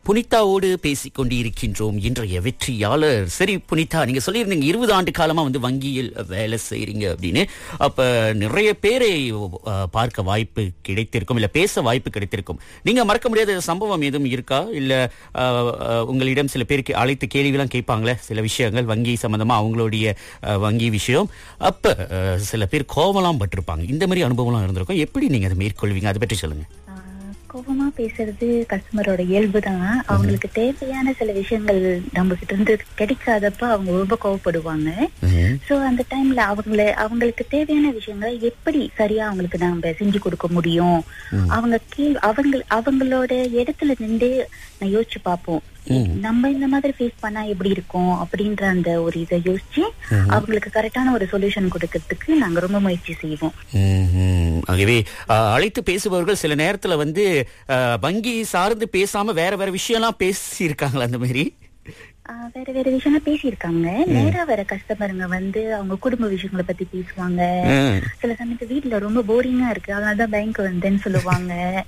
புனிதாவோடு பேசிக் கொண்டிருக்கின்றோம் இன்றைய வெற்றியாளர் சரி புனிதா நீங்க சொல்லியிருந்தீங்க இருபது ஆண்டு காலமா வந்து வங்கியில் வேலை செய்றீங்க அப்படின்னு அப்ப நிறைய பேரை அஹ், பார்க்க வாய்ப்பு கிடைத்திருக்கும் இல்ல பேச வாய்ப்பு கிடைத்திருக்கும் நீங்க மறக்க முடியாத சம்பவம் எதுவும் இருக்கா இல்ல அஹ், அஹ், உங்களிடம் சில பேருக்கு அழைத்து கேள்விலாம் கேட்பாங்களே சில விஷயங்கள் வங்கி சம்பந்தமா அவங்களுடைய அஹ், வங்கி விஷயம் அப்ப அஹ், சில பேர் கோவலாம் பட்டிருப்பாங்க இந்த மாதிரி அனுபவம்லாம் இருந்திருக்கும் எப்படி நீங்க அதை மேற்கொள்வீங்க அதை பற்றி சொல்லுங்க ஆஹ் கோபமா பேசுறது கஸ்டமரோட இயல்பு தான் அவங்களுக்கு தேவையான சில விஷயங்கள் நம்ம கிட்ட இருந்து கிடைக்காதப்ப அவங்க ரொம்ப கோவப்படுவாங்க ம்ஹும். சோ அந்த டைம்ல அவங்கள அவங்களுக்கு தேவையான விஷயங்களை எப்படி சரியா அவங்களுக்கு நாம செஞ்சு கொடுக்க முடியும் அவங்க கீழ் அவங்க அவங்களோட இடத்துல நின்று நான் யோசிச்சு பார்ப்போம் நம்ம இந்த மாதிரி ஃபேஸ் பண்ணா எப்படி இருக்கும் அப்படின்ற அந்த ஒரு இதை யோசிச்சு அவங்களுக்கு கரெக்டான ஒரு சொல்யூஷன் கொடுக்கறதுக்கு நாங்க ரொம்ப முயற்சி செய்வோம் ம்ஹும். ஆகவே அஹ், அழைத்து பேசுபவர்கள் சில நேரத்துல வந்து அஹ், வங்கி சார்ந்து பேசாம வேற வேற விஷயம்லாம் பேசி இருக்காங்களா அந்த மாதிரி ஆஹ் வேற வேற விஷயம்லாம் பேசியிருக்காங்க நேரா வர கஸ்டமருங்க வந்து அவங்க குடும்ப விஷயங்களை பத்தி பேசுவாங்க ம். சில சமயத்து வீட்ல ரொம்ப போரிங்கா இருக்கு அதனாலதான் பேங்க் வந்தேன்னு சொல்லுவாங்க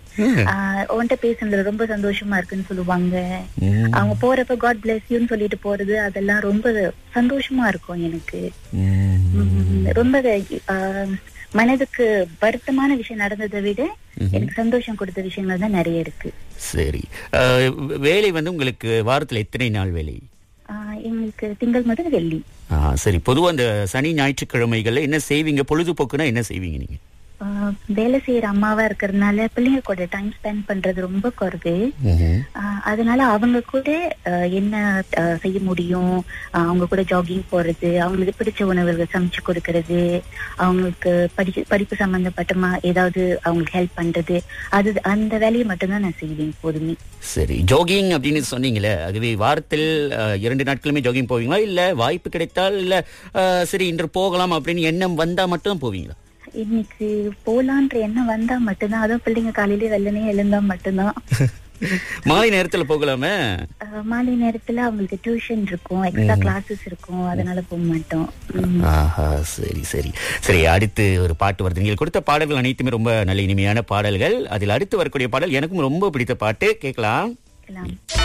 ஆஹ் உன்கிட்ட பேசுனதுல ரொம்ப சந்தோஷமா இருக்குன்னு சொல்லுவாங்க ம். அவங்க போறப்ப காட் பிளஸ் யூன்னு சொல்லிட்டு போறது அதெல்லாம் ரொம்ப சந்தோஷமா இருக்கும் எனக்கு ம். உம் ரொம்ப ஆஹ் மனதுக்கு வருத்தமான விஷயம் நடந்ததை விட எனக்கு சந்தோஷம் கொடுத்த விஷயங்கள் தான் நிறைய இருக்கு சரி அஹ், வேலை வந்து உங்களுக்கு வாரத்துல எத்தனை நாள் வேலை ஆஹ் எங்களுக்கு திங்கள் முதல் வெள்ளி ஆ, சரி பொதுவா அந்த சனி ஞாயிற்றுக்கிழமைகள்ல என்ன செய்வீங்க பொழுதுபோக்குனா என்ன செய்வீங்க நீங்க ஆஹ் வேலை செய்யற அம்மாவா இருக்கிறதுனால பிள்ளைங்க கூட டைம் ஸ்பெண்ட் பண்றது ரொம்ப குறைவு ஆஹ் அதனால அவங்க கூட ஆஹ் என்ன ஆஹ் செய்ய முடியும் ஆஹ் அவங்க கூட ஜாகிங் போறது அவங்களுக்கு பிடிச்ச உணவுகள் சமைச்சு கொடுக்கறது அவங்களுக்கு படிச்சு படிப்பு சம்பந்தப்பட்டமா ஏதாவது அவங்களுக்கு ஹெல்ப் பண்றது அது அந்த வேலையை மட்டும்தான் நான் செய்வேன் எப்போதுமே சரி ஜாகிங் அப்படின்னு சொன்னீங்களே அதுவே வாரத்தில் அஹ், இரண்டு நாட்களுமே ஜாகிங் போவீங்களா இல்ல வாய்ப்பு கிடைத்தால் இல்ல அஹ், சரி இன்று போகலாம் அப்படின்னு எண்ணம் வந்தா மட்டும் போவீங்களா இன்னைக்கு போலான்ற எண்ணம் வந்தா மட்டும்தான் அதுவும் பிள்ளைங்க காலையில வெள்ளனே எழுந்தா மட்டும்தான் மாலை நேரத்துல போகலாமே ஆஹ் மாலை நேரத்துல அவங்களுக்கு டியூஷன் இருக்கும் எக்ஸ்ட்ரா கிளாஸஸ் இருக்கும் அதனால போக மாட்டோம் உம் ஆஹா சரி சரி சரி அடுத்து ஒரு பாட்டு வருது நீங்கள் கொடுத்த பாடல்கள் அனைத்துமே ரொம்ப நல்ல இனிமையான பாடல்கள் அதில் அடுத்து வரக்கூடிய பாடல் எனக்கும் ரொம்ப பிடித்த பாட்டு கேட்கலாம் இருக்கலாம்